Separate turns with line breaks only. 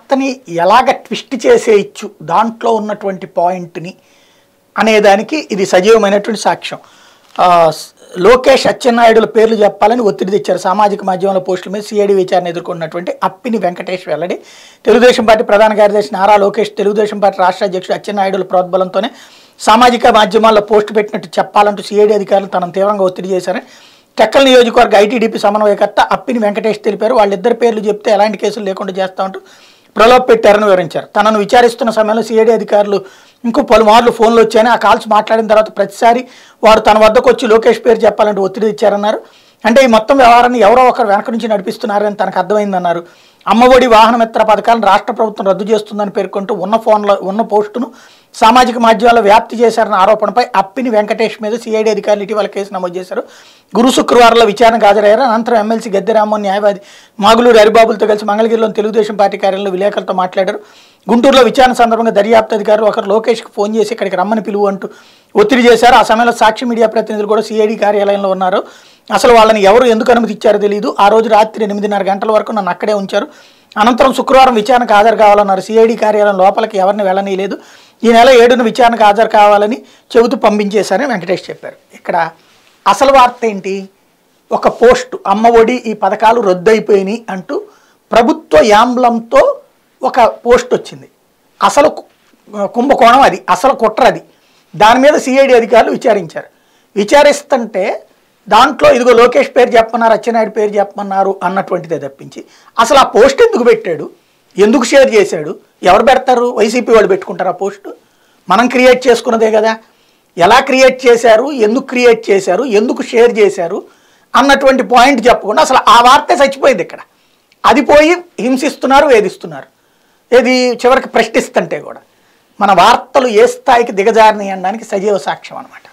వార్తని ఎలాగ ట్విస్ట్ చేసేయచ్చు దాంట్లో ఉన్నటువంటి పాయింట్ని అనేదానికి ఇది సజీవమైనటువంటి సాక్ష్యం ఆ, స్- లోకేష్ అచ్చెన్నాయుడుల పేర్లు చెప్పాలని ఒత్తిడి తెచ్చారు సామాజిక మాధ్యమంలో పోస్టుల మీద సిఐడి విచారణ ఎదుర్కొన్నటువంటి అప్పిని వెంకటేష్ వెల్లడి తెలుగుదేశం పార్టీ ప్రధాన కార్యదర్శి నారా లోకేష్ తెలుగుదేశం పార్టీ రాష్ట్ర అధ్యక్షుడు అచ్చెన్నాయుడుల ప్రోద్బలంతోనే సామాజిక మాధ్యమాల్లో పోస్టు పెట్టినట్టు చెప్పాలంటూ సిఐడి అధికారులు తనను తీవ్రంగా ఒత్తిడి చేశారని టెక్కల్ నియోజకవర్గ ఐటీడీపీ సమన్వయకర్త అప్పిని వెంకటేష్ తెలిపారు వాళ్ళిద్దరి పేర్లు చెప్తే ఎలాంటి కేసులు లేకుండా చేస్తామంటూ ప్రలోభ పెట్టారని వివరించారు తనను విచారిస్తున్న సమయంలో సిఐడి అధికారులు ఇంకో పలుమార్లు ఫోన్లు వచ్చాయని ఆ కాల్స్ మాట్లాడిన తర్వాత ప్రతిసారి వారు తన వద్దకు వచ్చి లోకేష్ పేరు చెప్పాలంటే ఒత్తిడి ఇచ్చారన్నారు అంటే ఈ మొత్తం వ్యవహారాన్ని ఎవరో ఒకరు వెనక నుంచి నడిపిస్తున్నారని తనకు అర్థమైందన్నారు అమ్మఒడి వాహనమిత్ర పథకాలను రాష్ట్ర ప్రభుత్వం రద్దు చేస్తుందని పేర్కొంటూ ఉన్న ఫోన్లో ఉన్న పోస్టును సామాజిక మాధ్యమాల్లో వ్యాప్తి చేశారన్న ఆరోపణపై అప్పిని వెంకటేష్ మీద సిఐడి అధికారులు ఇటీవల కేసు నమోదు చేశారు గురు శుక్రవారంలో విచారణకు హాజరయ్యారు అనంతరం ఎమ్మెల్సీ గద్దెరామోహన్ న్యాయవాది మాగులూరు హరిబాబులతో కలిసి మంగళగిరిలోని తెలుగుదేశం పార్టీ కార్యాలయంలో విలేకరులతో మాట్లాడారు గుంటూరులో విచారణ సందర్భంగా దర్యాప్తు అధికారులు ఒకరు లోకేష్కి ఫోన్ చేసి ఇక్కడికి రమ్మని పిలువు అంటూ ఒత్తిడి చేశారు ఆ సమయంలో సాక్షి మీడియా ప్రతినిధులు కూడా సిఐడి కార్యాలయంలో ఉన్నారు అసలు వాళ్ళని ఎవరు ఎందుకు అనుమతి ఇచ్చారో తెలియదు ఆ రోజు రాత్రి ఎనిమిదిన్నర గంటల వరకు నన్ను అక్కడే ఉంచారు అనంతరం శుక్రవారం విచారణకు హాజరు కావాలన్నారు సిఐడి కార్యాలయం లోపలికి ఎవరిని వెళ్ళనీయలేదు ఈ నెల ఏడున విచారణకు హాజరు కావాలని చెబుతూ పంపించేశారని వెంకటేష్ చెప్పారు ఇక్కడ అసలు వార్త ఏంటి ఒక పోస్ట్ అమ్మ ఒడి ఈ పథకాలు రద్దయిపోయినాయి అంటూ ప్రభుత్వ యాంబ్లంతో ఒక పోస్ట్ వచ్చింది అసలు కు- కుంభకోణం అది అసలు కుట్ర అది దాని మీద సిఐడి అధికారులు విచారించారు విచారిస్తుంటే దాంట్లో ఇదిగో లోకేష్ పేరు చెప్పమన్నారు అచ్చెన్నాయుడు పేరు చెప్పమన్నారు అన్నటువంటిదే తప్పించి అసలు ఆ పోస్ట్ ఎందుకు పెట్టాడు ఎందుకు షేర్ చేశాడు ఎవరు పెడతారు వైసీపీ వాళ్ళు పెట్టుకుంటారు ఆ పోస్టు మనం క్రియేట్ చేసుకున్నదే కదా ఎలా క్రియేట్ చేశారు ఎందుకు క్రియేట్ చేశారు ఎందుకు షేర్ చేశారు అన్నటువంటి పాయింట్ చెప్పకుండా అసలు ఆ వార్తే చచ్చిపోయింది ఇక్కడ అది పోయి హింసిస్తున్నారు వేధిస్తున్నారు ఇది చివరికి ప్రశ్నిస్తుంటే కూడా మన వార్తలు ఏ స్థాయికి దిగజారినాయి అనడానికి సజీవ సాక్ష్యం అనమాట